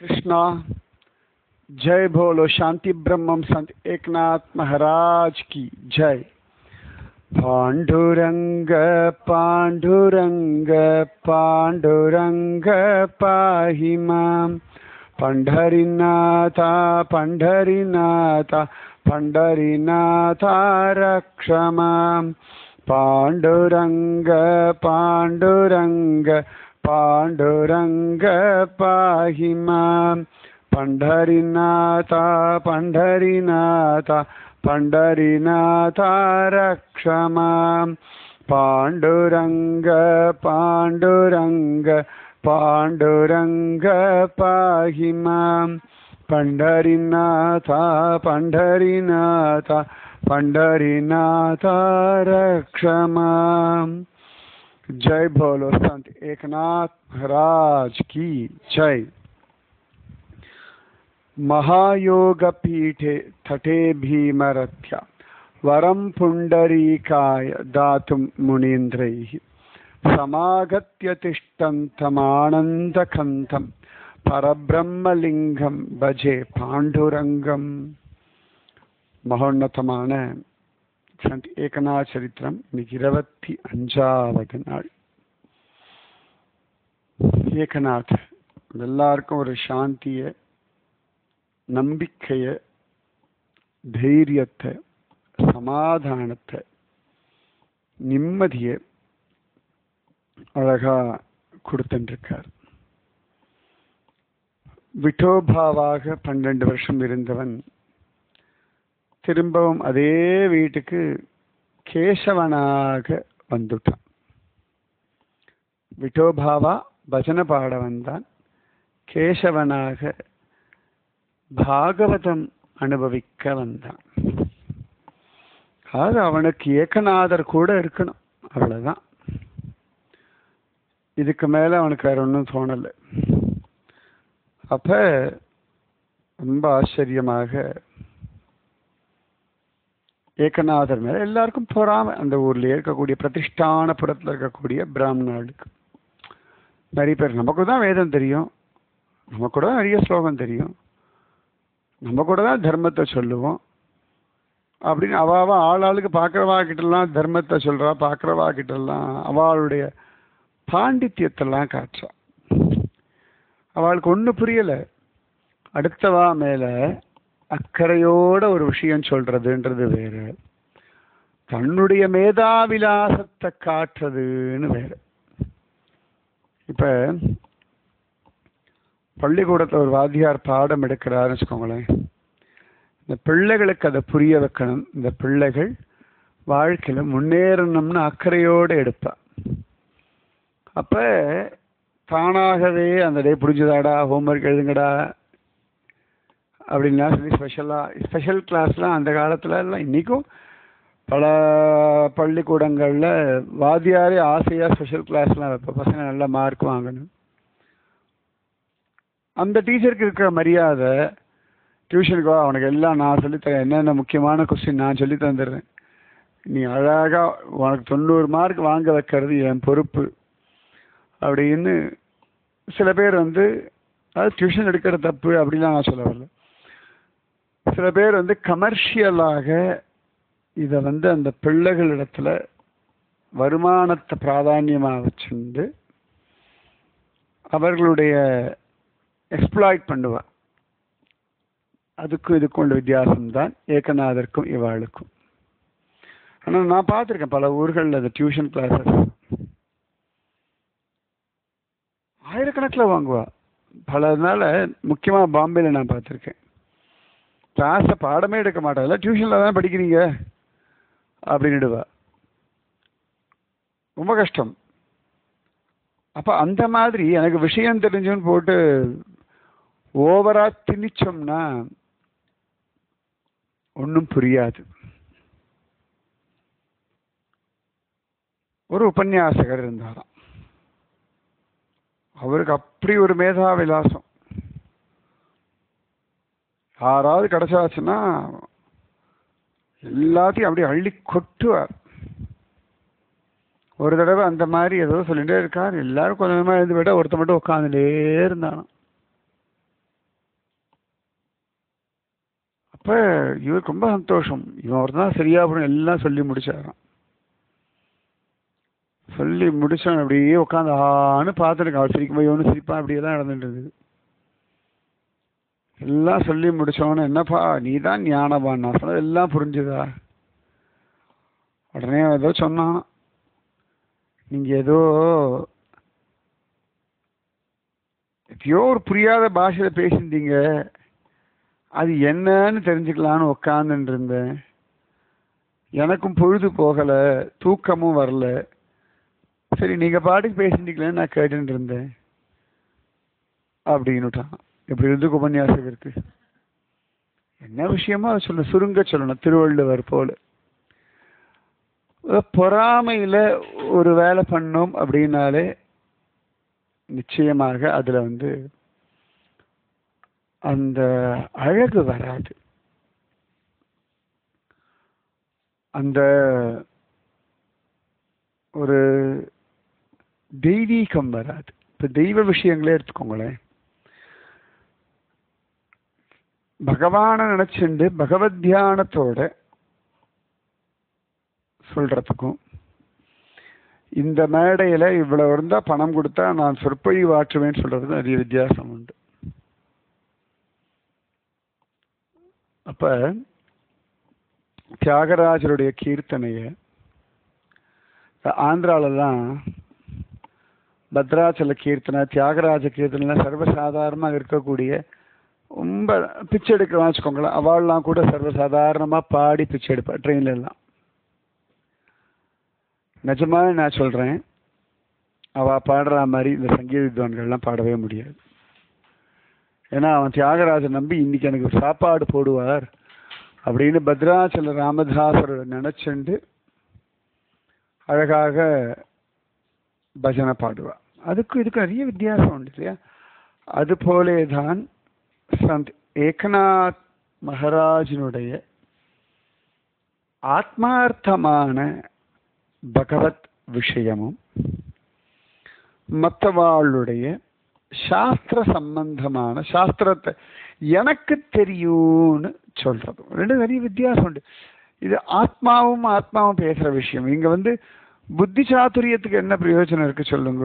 कृष्णा जय बोलो शांति ब्रह्मम संत एकनाथ महाराज की जय पांडुरंग पांडुरंग पांडुरंग पाहि मां पंढरीनाथा पंढरीनाथा पंढरीनाथा रक्ष मां पाण्डुरङ्ग पाण्डुरङ्ग पाण्डुरङ्ग पाहि मां पण्ढरीनाथ पण्ढरीनाथ पण्ढरीनाथ रक्ष मां पाण्डुरङ्ग पाण्डुरङ्ग पाण्डुरङ्ग पाहि मां पण्ढरीनाथ पण्ढरीनाथ पंडरीनाथ रक्ष मां जय बोलो संत एकनाथ महाराज की जय महायोग पीठे तटे भीमरथ्या वरं पुण्डरीकाय दातुं मुनीन्द्रैः समागत्य तिष्ठन्तमानन्दकन्तं பரபிரம்மலிங்கம் பஜே பாண்டுரங்கம் மகோன்னதமான சந்த் ஏகநாத் சரித்திரம் இன்னைக்கு இருபத்தி அஞ்சாவது நாள் ஏகநாத் எல்லாருக்கும் ஒரு சாந்திய நம்பிக்கைய தைரியத்தை சமாதானத்தை நிம்மதியை அழகா கொடுத்துருக்கார் விட்டோபாவாக பன்னெண்டு வருஷம் இருந்தவன் திரும்பவும் அதே வீட்டுக்கு கேசவனாக வந்துட்டான் விட்டோபாவா பஜன பாட வந்தான் கேசவனாக பாகவதம் அனுபவிக்க வந்தான் அது அவனுக்கு ஏகநாதர் கூட இருக்கணும் அவ்வளவுதான் இதுக்கு மேல அவனுக்கு வேற ஒன்றும் தோணலை அப்ப ரொம்ப ஆச்சரியமாக ஏகநாதர் மேல எல்லாருக்கும் பொறாம அந்த ஊர்ல இருக்கக்கூடிய பிரதிஷ்டான புறத்துல இருக்கக்கூடிய பிராமணர்களுக்கு நிறைய பேர் நமக்கு தான் வேதம் தெரியும் நமக்கு கூட நிறைய ஸ்லோகம் தெரியும் நம்ம கூட தான் தர்மத்தை சொல்லுவோம் அப்படின்னு அவாவா ஆள் ஆளுக்கு பார்க்குறவா கிட்டலாம் தர்மத்தை சொல்றா பார்க்குறவா கிட்டலாம் அவளுடைய பாண்டித்யத்தெல்லாம் காட்டுறா அவளுக்கு ஒன்றும் புரியலை அடுத்தவா மேல அக்கறையோட ஒரு விஷயம் சொல்றதுன்றது வேற தன்னுடைய மேதாவிலாசத்தை காட்டுறதுன்னு வேற இப்ப பள்ளிக்கூடத்தில் ஒரு வாத்தியார் பாடம் எடுக்கிறாருன்னு வச்சுக்கோங்களேன் இந்த பிள்ளைகளுக்கு அதை புரிய வைக்கணும் இந்த பிள்ளைகள் வாழ்க்கையில முன்னேறணும்னு அக்கறையோடு எடுப்பா அப்ப தானாகவே அந்த டே புரிஞ்சுதாடா ஹோம்ஒர்க் எழுதுங்கடா அப்படின்னா சொல்லி ஸ்பெஷலாக ஸ்பெஷல் கிளாஸ்லாம் அந்த காலத்துல எல்லாம் இன்றைக்கும் பல பள்ளிக்கூடங்களில் வாத்தியாரே ஆசையாக ஸ்பெஷல் கிளாஸ்லாம் வைப்ப பசங்க நல்ல மார்க் வாங்கணும் அந்த டீச்சருக்கு இருக்கிற மரியாதை டியூஷனுக்கு வா அவனுக்கு எல்லாம் நான் சொல்லித்தரேன் என்னென்ன முக்கியமான கொஸ்டின் நான் சொல்லி தந்துடுறேன் நீ அழகாக உனக்கு தொண்ணூறு மார்க் வாங்க வைக்கிறது என் பொறுப்பு அப்படின்னு சில பேர் வந்து அது டியூஷன் எடுக்கிற தப்பு அப்படிலாம் நான் சொல்ல வரல சில பேர் வந்து கமர்ஷியலாக இதை வந்து அந்த பிள்ளைகளிடத்துல வருமானத்தை பிராதானியமாக வச்சுருந்து அவர்களுடைய எக்ஸ்ப்ளாய்ட் பண்ணுவா அதுக்கும் இதுக்கும் உள்ள வித்தியாசம்தான் ஏகநாதருக்கும் இவாளுக்கும் ஆனால் நான் பார்த்துருக்கேன் பல ஊர்களில் அந்த டியூஷன் கிளாஸஸ் ஆயிரக்கணக்கில் வாங்குவா பல நாள் முக்கியமாக பாம்பேல நான் பார்த்துருக்கேன் கிளாஸை பாடமே எடுக்க மாட்டா இல்லை டியூஷனில் தான் படிக்கிறீங்க அப்படின்னுடுவா ரொம்ப கஷ்டம் அப்போ அந்த மாதிரி எனக்கு விஷயம் தெரிஞ்சுன்னு போட்டு ஓவரா திணிச்சோம்னா ஒன்றும் புரியாது ஒரு உபன்யாசகர் இருந்தாராம் அவருக்கு அப்படி ஒரு மேதா விலாசம் யாராவது கிடைச்சாச்சுன்னா எல்லாத்தையும் அப்படியே அள்ளி கொட்டுவார் ஒரு தடவை அந்த மாதிரி ஏதோ சொல்லிட்டே இருக்கார் எல்லாரும் கொஞ்சம் கொஞ்சமாக எழுந்து விட ஒருத்த மட்டும் உட்காந்துட்டே இருந்தானாம் அப்போ இவருக்கு ரொம்ப சந்தோஷம் இவன் ஒரு தான் சரியா போகணும் எல்லாம் சொல்லி முடிச்சாராம் சொல்லி முடிச்சவன் அப்படியே உட்காந்து ஆன்னு பார்த்துருக்கான் அவர் சிரிக்கும் போது இவனு சிரிப்பான் அப்படியே தான் நடந்துட்டு இருந்தது எல்லாம் சொல்லி முடிச்சவன என்னப்பா நீ தான் ஞானவான் நான் சொன்னது எல்லாம் புரிஞ்சுதா உடனே ஏதோ சொன்னான் நீங்க ஏதோ எப்பயோ ஒரு புரியாத பாஷையில பேசியிருந்தீங்க அது என்னன்னு தெரிஞ்சுக்கலான்னு உக்காந்துட்டு இருந்தேன் எனக்கும் பொழுது போகல தூக்கமும் வரல சரி நீங்க பாட்டுக்கு பேசிட்டீங்களேன்னு நான் கேட்டுட்டு இருந்தேன் அப்படின்னுட்டான் இப்படி இருந்து உபன்யாசகருக்கு என்ன விஷயமோ அதை சொல்ல சுருங்க சொல்லணும் திருவள்ளுவர் போல பொறாமையில ஒரு வேலை பண்ணோம் அப்படின்னாலே நிச்சயமாக அதுல வந்து அந்த அழகு வராது அந்த ஒரு தெய்வீகம் வராது இப்ப தெய்வ விஷயங்களே எடுத்துக்கோங்களேன் பகவானை நினைச்சுண்டு பகவத் தியானத்தோட சொல்றதுக்கும் இந்த மேடையில இவ்வளவு இருந்தா பணம் கொடுத்தா நான் சொற்பொழிவாற்றுவேன்னு சொல்றதுக்கும் நிறைய வித்தியாசம் உண்டு அப்ப தியாகராஜருடைய கீர்த்தனைய ஆந்திராலெல்லாம் பத்ராச்சல கீர்த்தனை தியாகராஜ கீர்த்தனைலாம் சர்வசாதாரணமாக இருக்கக்கூடிய ரொம்ப பிச்சை எடுக்கிறோம் வச்சுக்கோங்களேன் அவள்லாம் கூட சர்வசாதாரணமாக பாடி பிச்சை எடுப்பா ட்ரெயின்ல எல்லாம் நிஜமாக நான் சொல்கிறேன் அவள் பாடுற மாதிரி இந்த சங்கீத வித்வான்கள்லாம் பாடவே முடியாது ஏன்னா அவன் தியாகராஜன் நம்பி இன்னைக்கு எனக்கு சாப்பாடு போடுவார் அப்படின்னு பத்ராச்சல ராமதாசரோட நினைச்சுண்டு அழகாக பஜனை பாடுவா அதுக்கும் இதுக்கு நிறைய வித்தியாசம் உண்டு இல்லையா அது போலே தான் சந்த் ஏகநாத் மகாராஜினுடைய ஆத்மார்த்தமான பகவத் விஷயமும் மற்றவாளுடைய சாஸ்திர சம்பந்தமான சாஸ்திரத்தை எனக்கு தெரியும்னு சொல்றது ரெண்டு நிறைய வித்தியாசம் உண்டு இது ஆத்மாவும் ஆத்மாவும் பேசுற விஷயம் இங்க வந்து புத்தி சாதுரியத்துக்கு என்ன பிரயோஜனம் இருக்கு சொல்லுங்க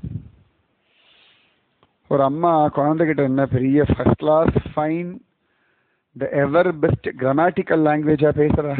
ஒரு அம்மா குழந்தைகிட்ட என்ன பெரிய first class fine the ever best grammatical லாங்குவேஜா பேசுறா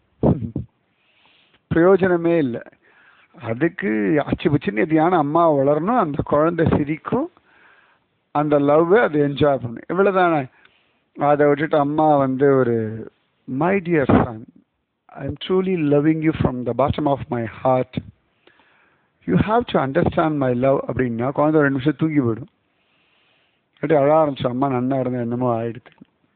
பிரயோஜனமே இல்லை அதுக்கு அச்சு புச்சுன்னு எதையான அம்மா வளரணும் அந்த குழந்தை சிரிக்கும் அந்த லவ் அது என்ஜாய் பண்ணும் இவ்வளவுதானே அதை விட்டுட்டு அம்மா வந்து ஒரு my dear son I am truly loving you from the bottom of my heart you have to understand my love அப்படின்னா குழந்தை ஒரு ரெண்டு நிமிஷம் தூங்கி போயிடும் அப்படி அழ ஆரம்பிச்சு அம்மா நன்னா இருந்தேன் என்னமோ ஆயிடுது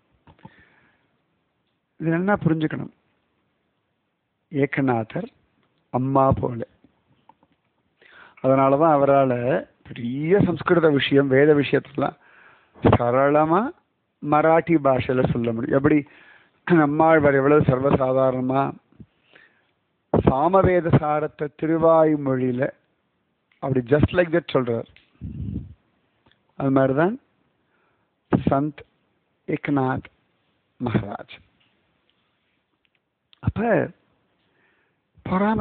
இது என்ன புரிஞ்சுக்கணும் ஏக்கநாதர் அம்மா போல அதனால தான் அவரால் பெரிய சம்ஸ்கிருத விஷயம் வேத விஷயத்தெல்லாம் சரளமா மராட்டி பாஷையில சொல்ல முடியும் எப்படி நம்மாழ்வார் எவ்வளவு சர்வசாதாரணமா சாமவேத சாரத்தை திருவாய்மொழியில அப்படி ஜஸ்ட் லைக் தட் சொல்றார் அது மாதிரிதான் சந்த் ஏக்நாத் மகாராஜ் அப்ப பொறாமை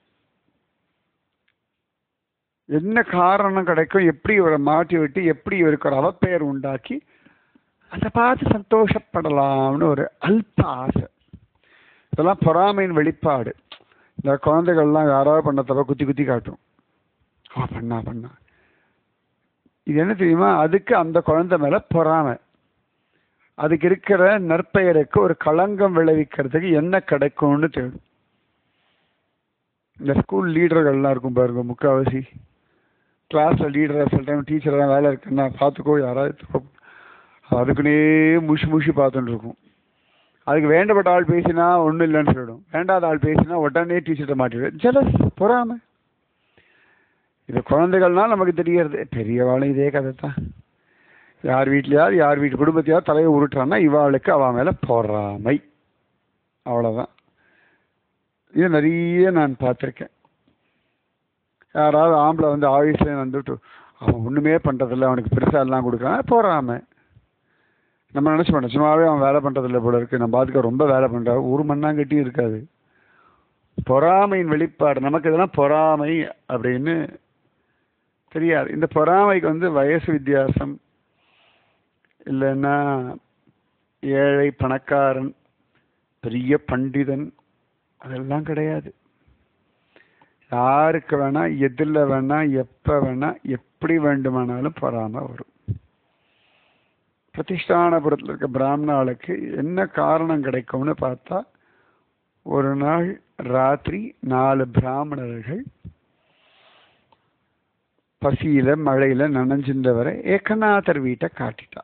என்ன காரணம் கிடைக்கும் எப்படி இவரை மாட்டி விட்டு எப்படி இவருக்கு ஒரு அவப்பெயர் உண்டாக்கி அதை பார்த்து சந்தோஷப்படலாம்னு ஒரு அல்ப ஆசை இதெல்லாம் பொறாமையின் வெளிப்பாடு இந்த குழந்தைகள்லாம் யாராவது பண்ண தவிர குத்தி குத்தி காட்டும் ஆ பண்ணா பண்ணா இது என்ன தெரியுமா அதுக்கு அந்த குழந்தை மேல பொறாமை அதுக்கு இருக்கிற நற்பெயருக்கு ஒரு களங்கம் விளைவிக்கிறதுக்கு என்ன கிடைக்கும்னு தேடும் இந்த ஸ்கூல் லீடர்கள்லாம் இருக்கும் பாருங்க முக்கால்வாசி கிளாஸ்ல லீடராக சில டைம் டீச்சராக வேலை இருக்குன்னா பார்த்துக்கோ யாராவது அதுக்குன்னே முஷி முஷி பார்த்துட்டு இருக்கும் அதுக்கு வேண்டப்பட்ட ஆள் பேசினா ஒன்றும் இல்லைன்னு சொல்லிடும் வேண்டாத ஆள் பேசினா உடனே டீச்சர்கிட்ட மாட்டிவிடும் ஜலஸ் பொறாம இது குழந்தைகள்னா நமக்கு தெரியறது பெரியவாளும் இதே கதை தான் யார் வீட்லையாவது யார் வீட்டு குடும்பத்தையாவது தலையை உருட்டுறான்னா இவாளுக்கு அவன் மேலே பொறாமை அவ்வளோதான் இது நிறைய நான் பார்த்துருக்கேன் யாராவது ஆம்பளை வந்து ஆஃபீஸ்ல வந்துட்டு அவன் ஒன்றுமே பண்ணுறதில்ல அவனுக்கு பெருசாக எல்லாம் கொடுக்குறான் போறாம நம்ம நினச்சி பண்ணோம் சும்மாவே அவன் வேலை பண்ணுறதில்ல போல இருக்கு நம்ம பாத்துக்க ரொம்ப வேலை பண்ணுறா ஒரு மண்ணாங்கட்டியும் இருக்காது பொறாமையின் வெளிப்பாடு நமக்கு இதெல்லாம் பொறாமை அப்படின்னு தெரியாது இந்த பொறாமைக்கு வந்து வயசு வித்தியாசம் இல்லைன்னா ஏழை பணக்காரன் பெரிய பண்டிதன் அதெல்லாம் கிடையாது யாருக்கு வேணா எதில் வேணா எப்போ வேணா எப்படி வேண்டுமானாலும் பொறாம வரும் பிரதிஷ்டானபுரத்தில் இருக்க பிராமணாளுக்கு என்ன காரணம் கிடைக்கும்னு பார்த்தா ஒரு நாள் ராத்திரி நாலு பிராமணர்கள் பசியில மழையில நனைஞ்சிருந்தவரை ஏகநாதர் வீட்டை காட்டிட்டா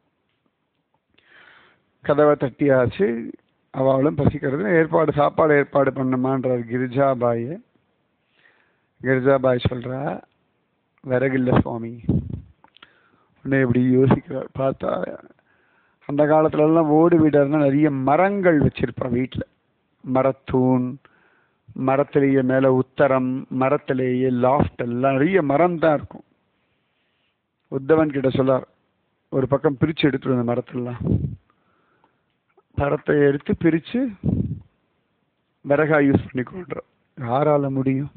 கதவை தட்டியாச்சு அவளும் பசிக்கிறது ஏற்பாடு சாப்பாடு ஏற்பாடு பண்ணுமான்றார் கிரிஜாபாயை கிரிஜாபாய் சொல்றா விறகில்ல சுவாமி உடனே இப்படி யோசிக்கிறார் பார்த்தா அந்த காலத்துல எல்லாம் ஓடு வீடாருன்னா நிறைய மரங்கள் வச்சிருப்பா வீட்டில் மரத்தூண் மரத்திலேயே மேலே உத்தரம் மரத்திலேயே லாஃப்ட் எல்லாம் நிறைய மரம் தான் இருக்கும் உத்தவன் கிட்ட சொல்லார் ஒரு பக்கம் பிரித்து எடுத்துரு அந்த மரத்தெல்லாம் மரத்தை எடுத்து பிரித்து விறகா யூஸ் பண்ணிக்கொள்றோம் யாரால முடியும்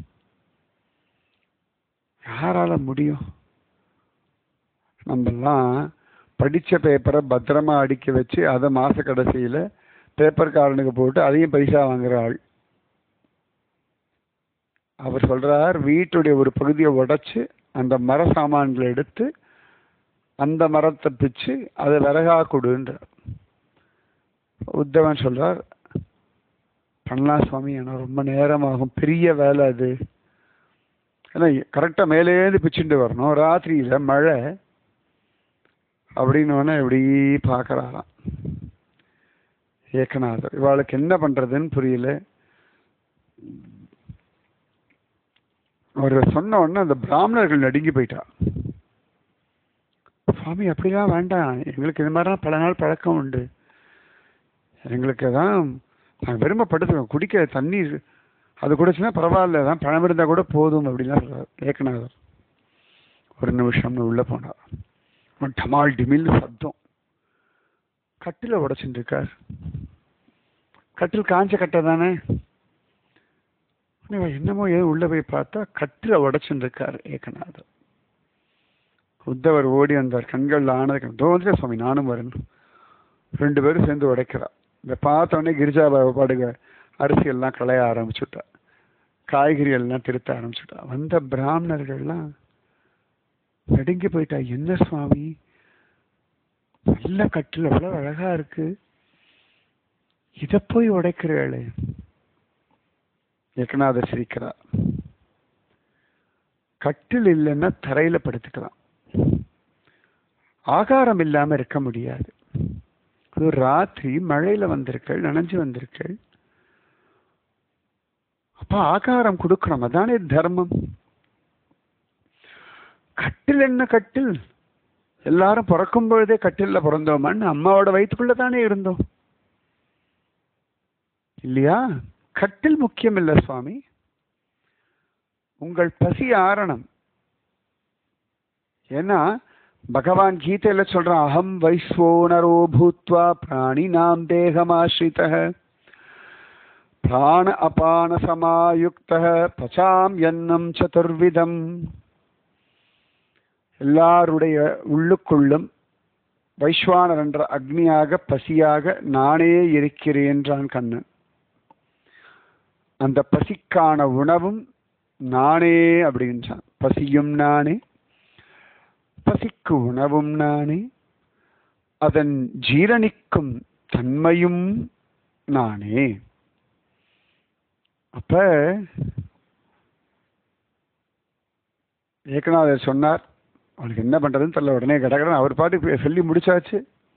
யாரால முடியும் நம்மெல்லாம் படித்த பேப்பரை பத்திரமா அடுக்கி வச்சு அதை மாச கடைசியில் பேப்பர்காரனுக்கு போட்டு அதையும் பைசா வாங்குற ஆள் அவர் சொல்றார் வீட்டுடைய ஒரு பகுதியை உடைச்சு அந்த மர சாமான்களை எடுத்து அந்த மரத்தை பிச்சு அதை விறகா கொடுன்றார் உத்தவன் சொல்றார் பண்ணலாம் சுவாமி ஏன்னா ரொம்ப நேரமாகும் பெரிய வேலை அது ஏன்னா கரெக்டாக மேலேருந்து பிச்சுட்டு வரணும் ராத்திரியில மழை அப்படின்னு இப்படி பார்க்கறாராம் ஏகநாதர் இவாளுக்கு என்ன பண்றதுன்னு புரியல அவர் சொன்ன உடனே அந்த பிராமணர்கள் நடுங்கி போயிட்டா சுவாமி அப்படிலாம் வேண்டாம் எங்களுக்கு இது மாதிரிலாம் பல நாள் பழக்கம் உண்டு எங்களுக்கு தான் நாங்கள் விரும்பப்படுத்துவோம் குடிக்க தண்ணி அது குடிச்சுன்னா பரவாயில்ல தான் பழம் இருந்தால் கூட போதும் அப்படின்லாம் சொல்றார் ஏகநாதர் ஒரு நிமிஷம்னு உள்ளே போனார் அவன் டமால் டிமில் சத்தம் கட்டில உடைச்சுட்டு இருக்கார் கட்டில் காஞ்ச கட்டை தானே என்னமோ ஏதோ உள்ள போய் பார்த்தா கட்டில உடைச்சுட்டு இருக்கார் ஏகநாதர் உத்தவர் ஓடி வந்தார் கண்கள் ஆனதுக்கு தோன்ற சுவாமி நானும் வரணும் ரெண்டு பேரும் சேர்ந்து உடைக்கிறா இதை பார்த்த உடனே கிரிஜா பாடுக அரிசி எல்லாம் களைய ஆரம்பிச்சுட்டா காய்கறி எல்லாம் திருத்த ஆரம்பிச்சுட்டா வந்த பிராமணர்கள்லாம் நடுங்கி போயிட்டா என்ன சுவாமி நல்ல கட்டில் எவ்வளவு அழகா இருக்கு இத போய் உடைக்கிறீங்களே ஏகநாதர் சிரிக்கிறா கட்டில் இல்லைன்னா தரையில படுத்துக்கலாம் ஆகாரம் இல்லாம இருக்க முடியாது அது ராத்திரி மழையில வந்திருக்கள் நனைஞ்சு வந்திருக்கள் அப்ப ஆகாரம் கொடுக்கணும் அதானே தர்மம் கட்டில் என்ன கட்டில் எல்லாரும் பிறக்கும் பொழுதே கட்டில்ல பிறந்தோமான்னு அம்மாவோட வயிற்றுக்குள்ள தானே இருந்தோம் இல்லையா கட்டில் முக்கியம் இல்ல சுவாமி உங்கள் பசி ஆரணம் ஏன்னா பகவான் கீதையில சொல்றான் அகம் வைஸ்வோனரோ பூத்வா பிராணினாம் தேகமாஸ்ரித பிராண அபான சமாயுக்த பச்சாம் எண்ணம் சதுர்விதம் எல்லாருடைய உள்ளுக்குள்ளும் வைஸ்வானர் என்ற அக்னியாக பசியாக நானே இருக்கிறேன் என்றான் கண்ணன் அந்த பசிக்கான உணவும் நானே அப்படின்றான் பசியும் நானே பசிக்கு உணவும் நானே அதன் ஜீரணிக்கும் தன்மையும் நானே அப்ப ஏகநாதர் சொன்னார் அவளுக்கு என்ன பண்றதுன்னு தெரியல உடனே கடகடன் அவர் பாட்டு சொல்லி முடிச்சாச்சு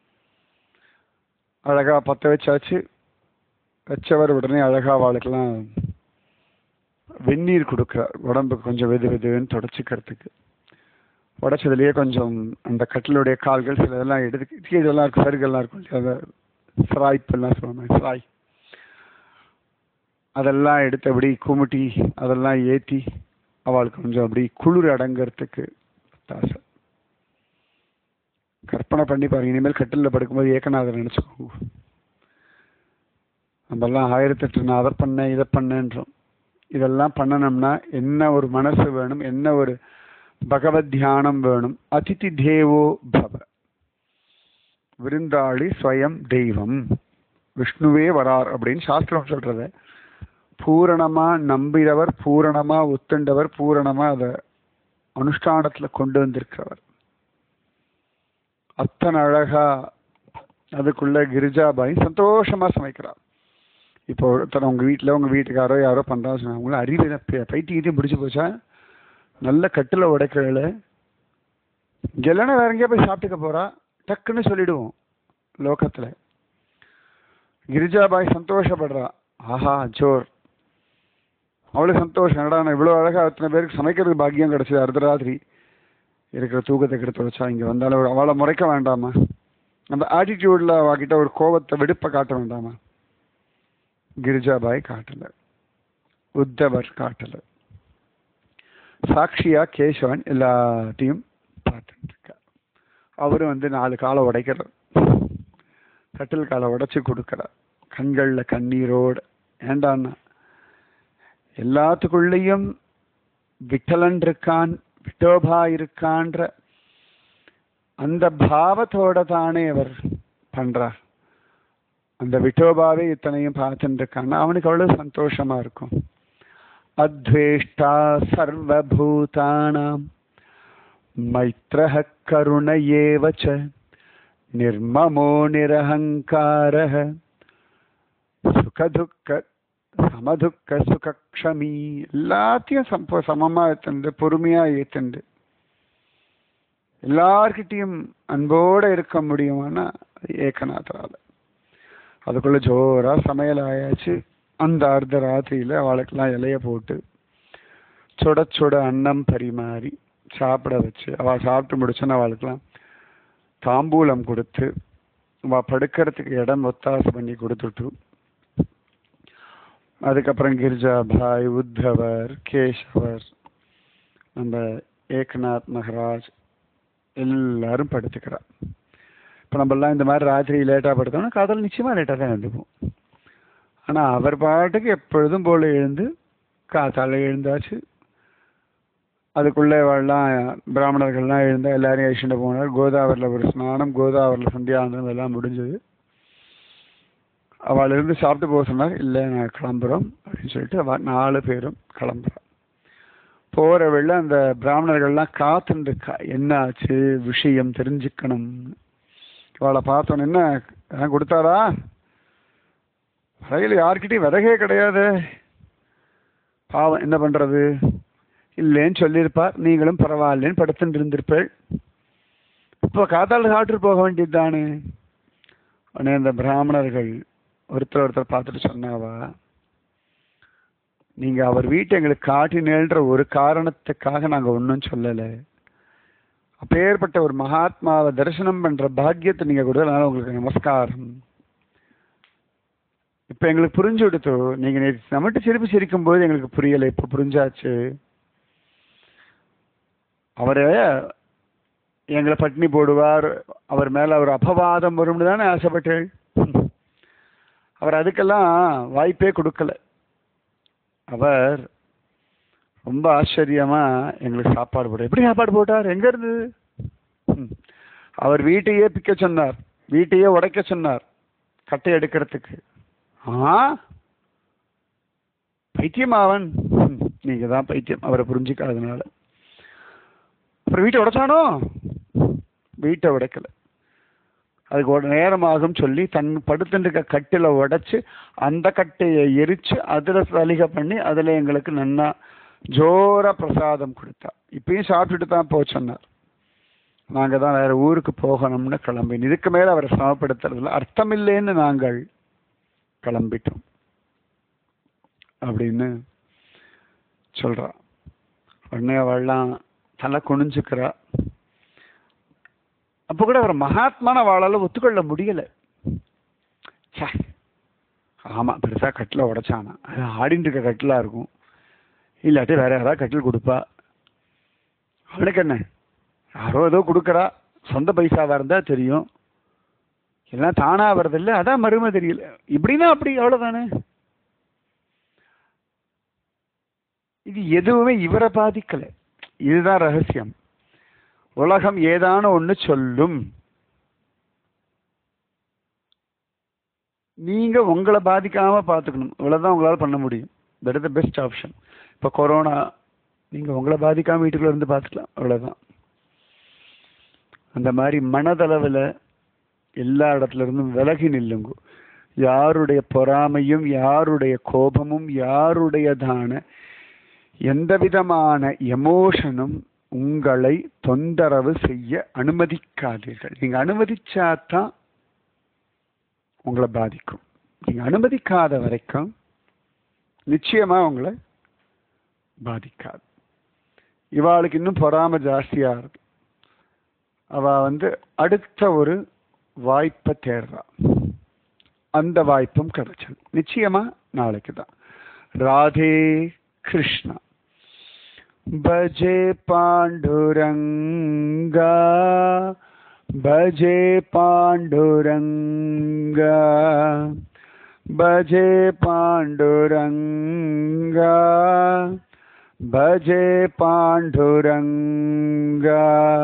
அழகா பத்த வச்சாச்சு வச்சவர் உடனே அழகா அவளுக்கெல்லாம் வெந்நீர் கொடுக்குறார் உடம்புக்கு கொஞ்சம் வெது வெதுன்னு தொடச்சிக்கிறதுக்கு உடைச்சதுலேயே கொஞ்சம் அந்த கட்டிலுடைய கால்கள் சில இதெல்லாம் எடுத்து கீழெல்லாம் இருக்கும் சருகெல்லாம் இருக்கும் இல்லையா அதை சிராய்ப்பெல்லாம் சொல்லுவாங்க சிராய் அதெல்லாம் எடுத்து அப்படி குமுட்டி அதெல்லாம் ஏற்றி அவளுக்கு கொஞ்சம் அப்படி குளிர் அடங்கிறதுக்கு தாசை கற்பனை பண்ணி பாருங்க இனிமேல் கட்டிலில் படுக்கும்போது ஏக்கநாதர் நினச்சிக்கோங்க நம்மெல்லாம் ஆயிரத்தெட்டு நான் அதை பண்ணேன் இதை பண்ணேன்றோம் இதெல்லாம் பண்ணணும்னா என்ன ஒரு மனசு வேணும் என்ன ஒரு பகவத் தியானம் வேணும் அதிதி தேவோ பவ விருந்தாளி ஸ்வயம் தெய்வம் விஷ்ணுவே வரார் அப்படின்னு சாஸ்திரம் சொல்றத பூரணமா நம்பினவர் பூரணமா ஒத்துண்டவர் பூரணமா அதை அனுஷ்டானத்துல கொண்டு வந்திருக்கிறவர் அத்தனை அழகா அதுக்குள்ள கிரிஜாபாய் சந்தோஷமா சமைக்கிறார் இப்போ ஒருத்தர் உங்க வீட்டில் உங்க வீட்டுக்காரோ யாரோ பண்றாங்க சொன்னாங்க அவங்களும் அறிவு பைத்தியத்தையும் பிடிச்சு போச்சா நல்ல கட்டில் உடைக்கல இங்க இல்லைன்னா வேற எங்கேயா போய் சாப்பிட்டுக்க போறா டக்குன்னு சொல்லிடுவோம் லோகத்துல கிரிஜாபாய் சந்தோஷப்படுறா ஆஹா ஜோர் அவ்வளவு சந்தோஷம் என்னடா நான் இவ்வளவு அழகா அத்தனை பேருக்கு சமைக்கிறதுக்கு பாக்கியம் கிடைச்சது அர்த்தராத்திரி இருக்கிற தூக்கத்தை கெடுத்து வச்சா இங்க வந்தாலும் ஒரு அவளை முறைக்க வேண்டாமா அந்த ஆட்டிடியூட்ல அவகிட்ட ஒரு கோபத்தை வெடுப்பை காட்ட வேண்டாமா கிரிஜாபாய் காட்டல உத்தவர் காட்டல சாட்சியா கேசவன் எல்லாத்தையும் பார்த்துட்டு இருக்கார் அவரும் வந்து நாலு காலை உடைக்கிறார் கட்டில் காலை உடைச்சு கொடுக்கிறார் கண்கள்ல கண்ணீரோடு ஏண்டான்னா எல்லாத்துக்குள்ளேயும் விட்டலன் இருக்கான் விட்டோபா இருக்கான்ற அந்த பாவத்தோட தானே அவர் பண்றார் அந்த விட்டோபாவே இத்தனையும் பார்த்துட்டு இருக்கான்னா அவனுக்கு அவ்வளவு சந்தோஷமா இருக்கும் அத்வேஷ்டா சர்வபூதானாம் மைத்ரஹ கருண ஏவச்ச நிர்மமோ நிரஹங்காரः சுகதுக்க சமதுக்க சுகக்ஷமி எல்லாத்தையும் சம்ப சமமா ஏத்துண்டு பொறுமையா ஏத்துண்டு எல்லார்கிட்டையும் அன்போட இருக்க முடியுமானா ஏகநாதரால அதுக்குள்ள ஜோரா சமையல் ஆயாச்சு அந்த அர்த்த ராத்திரியில அவளுக்கெல்லாம் இலைய போட்டு சுட சுட அன்னம் பரிமாறி சாப்பிட வச்சு அவள் சாப்பிட்டு முடிச்சோன்னு அவளுக்கெல்லாம் தாம்பூலம் கொடுத்து அவ படுக்கிறதுக்கு இடம் ஒத்தாசை பண்ணி கொடுத்துட்டு அதுக்கப்புறம் கிரிஜா பாய் உத்தவர் கேசவர் நம்ம ஏக்நாத் மகராஜ் எல்லாரும் படுத்துக்கிறா இப்போ நம்மெல்லாம் இந்த மாதிரி ராத்திரி லேட்டாக படுத்தோம்னா காதல் நிச்சயமாக லேட்டாக தான் எழுந்துப்போம் ஆனால் அவர் பாட்டுக்கு எப்பொழுதும் போல எழுந்து காத்தால எழுந்தாச்சு அதுக்குள்ளே எல்லாம் பிராமணர்கள்லாம் எழுந்தா எல்லாரையும் அழிச்சுட்டு போனார் கோதாவரியில் ஒரு ஸ்நானம் கோதாவரியில் சந்தியாந்தம் எல்லாம் முடிஞ்சது அவள் இருந்து சாப்பிட்டு போக சொன்னார் இல்லை நான் கிளம்புறோம் அப்படின்னு சொல்லிட்டு அவள் நாலு பேரும் கிளம்புறா போகிற வெள்ள அந்த பிராமணர்கள்லாம் காத்துருக்கா என்ன ஆச்சு விஷயம் தெரிஞ்சுக்கணும் அவளை பார்த்தோன்னு என்ன எல்லாம் கொடுத்தாரா வரையில் யார்கிட்டையும் விறகே கிடையாது பாவம் என்ன பண்ணுறது இல்லைன்னு சொல்லியிருப்பார் நீங்களும் பரவாயில்லன்னு படுத்துட்டு இருந்திருப்பேள் இப்போ காத்தால சாப்பிட்டு போக வேண்டியது தானே உடனே அந்த பிராமணர்கள் ஒருத்தர் ஒருத்தர் பார்த்துட்டு சொன்னாவா நீங்க அவர் வீட்டை எங்களுக்கு காட்டினேன்ற ஒரு காரணத்துக்காக நாங்க ஒன்றும் சொல்லலை அப்பேற்பட்ட ஒரு மகாத்மாவை தரிசனம் பண்ற பாக்கியத்தை நீங்க கொடுத்ததுனால உங்களுக்கு நமஸ்காரம் இப்ப எங்களுக்கு புரிஞ்சு கொடுத்தோ நீங்க நேற்று நம்மகிட்ட சிரிப்பு சிரிக்கும் போது எங்களுக்கு புரியலை இப்ப புரிஞ்சாச்சு அவரை எங்களை பட்டினி போடுவார் அவர் மேல அவர் அபவாதம் வரும்னு தானே ஆசைப்பட்டேள் அவர் அதுக்கெல்லாம் வாய்ப்பே கொடுக்கல அவர் ரொம்ப ஆச்சரியமா எங்களுக்கு சாப்பாடு போட்டார் எப்படி சாப்பாடு போட்டார் எங்க இருந்து ம். அவர் வீட்டையே பிக்க சொன்னார் வீட்டையே உடைக்க சொன்னார் கட்டை எடுக்கிறதுக்கு ஆ பைத்தியம் அவன் ம், நீங்க தான் பைத்தியம் அவரை புரிஞ்சுக்காதனால அப்புறம் வீட்டை உடைச்சானோ வீட்டை உடைக்கல அதுக்கு ஒரு நேரமாகும் சொல்லி தன் படுத்துருக்க கட்டில உடைச்சு அந்த கட்டையை எரிச்சு அதுல சலிகை பண்ணி அதுல எங்களுக்கு நன்னா ஜோரா பிரசாதம் கொடுத்தா இப்பயும் சாப்பிட்டுட்டு தான் போக சொன்னார் நாங்க தான் வேற ஊருக்கு போகணும்னு கிளம்பினோம் இதுக்கு மேல அவரை சமப்படுத்துறதுல அர்த்தமில்லைன்னு நாங்கள் கிளம்பிட்டோம் அப்படின்னு சொல்றா உடனே அவள்லாம் தலை குனிஞ்சுக்கிறா அப்ப கூட அவர் மகாத்மான வாழால ஒத்துக்கொள்ள முடியல ச்சே, ஆமா பெருசா கட்டில உடைச்சானா அது ஆடிட்டு இருக்க கட்டிலா இருக்கும் இல்லாட்டி வேற யாராவது கட்டில் கொடுப்பா அவளுக்கு என்ன யாரோ ஏதோ கொடுக்குறா சொந்த பைசாவா இருந்தா தெரியும் எல்லாம் தானா வர்றதில்ல அதான் மருமை தெரியல இப்படின்னா அப்படி அவ்வளவுதானே இது எதுவுமே இவரை பாதிக்கல இதுதான் ரகசியம் உலகம் ஏதான ஒண்ணு சொல்லும் நீங்க உங்களை பாதிக்காம பார்த்துக்கணும் இவ்வளவுதான் உங்களால பண்ண முடியும் that is the best option இப்போ கொரோனா நீங்க உங்களை பாதிக்காம வீட்டுக்குள்ள இருந்து பார்த்துக்கலாம் அவ்வளவுதான் அந்த மாதிரி மனதளவில் எல்லா இடத்துல இருந்தும் விலகி நில்லுங்க யாருடைய பொறாமையும் யாருடைய கோபமும் யாருடையதான எந்த விதமான எமோஷனும் உங்களை தொந்தரவு செய்ய அனுமதிக்காதீர்கள் நீங்க அனுமதிச்சாதான் உங்களை பாதிக்கும் நீங்க அனுமதிக்காத வரைக்கும் நிச்சயமா உங்களை பாதிக்காது இவாளுக்கு இன்னும் பொறாம ஜாஸ்தியா இருக்கு அவ வந்து அடுத்த ஒரு வாய்ப்பை தேடுறா அந்த வாய்ப்பும் கிடைச்சது நிச்சயமா நாளைக்கு தான் ராதே கிருஷ்ணா பஜே பாண்டுரங்கா பஜே பாண்டுரங்கா பஜே பாண்டுரங்கா பஜே பாண்டுரங்கா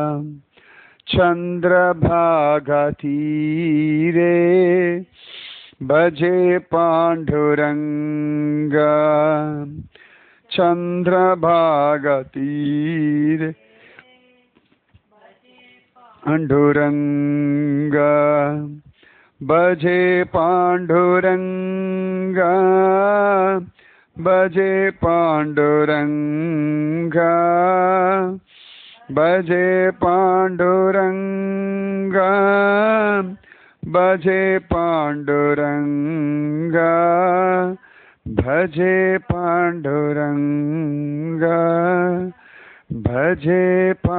चन्द्रभागतीरे भजे पाण्डुरङ्गा चन्द्रभागतीरे पाण्डुरङ्गा भजे पाण्डुरङ्गा भजे पाण्डुरङ्गा भजे पाण्डुरङ्गा भजे पाण्डुरङ्गा भजे पाण्डुरङ्गा भजे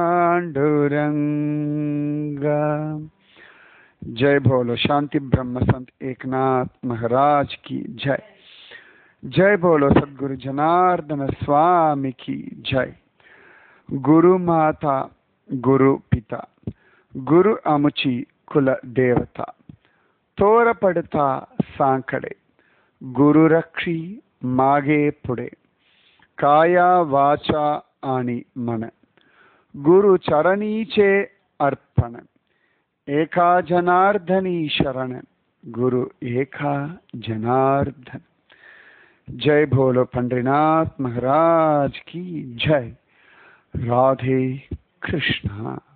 पाण्डुरङ्गा जय बोलो शांति ब्रह्म संत एकनाथ महाराज की जय जय बोलो सदगुरु जनार्दन स्वामी की जय గురు మాత గురు పిత గురు అముచి కుల దేవత తోరపడుతా సాంకడే గురు రక్షి మాగే పుడే కాయా వాచా అని మన గురు చరణీచే అర్పణ ఏకా జనార్దనీ శరణ గురు ఏకా జనార్దన్ జై భోలో పండ్రినాథ్ మహారాజ్ की जय राधे कृष्णा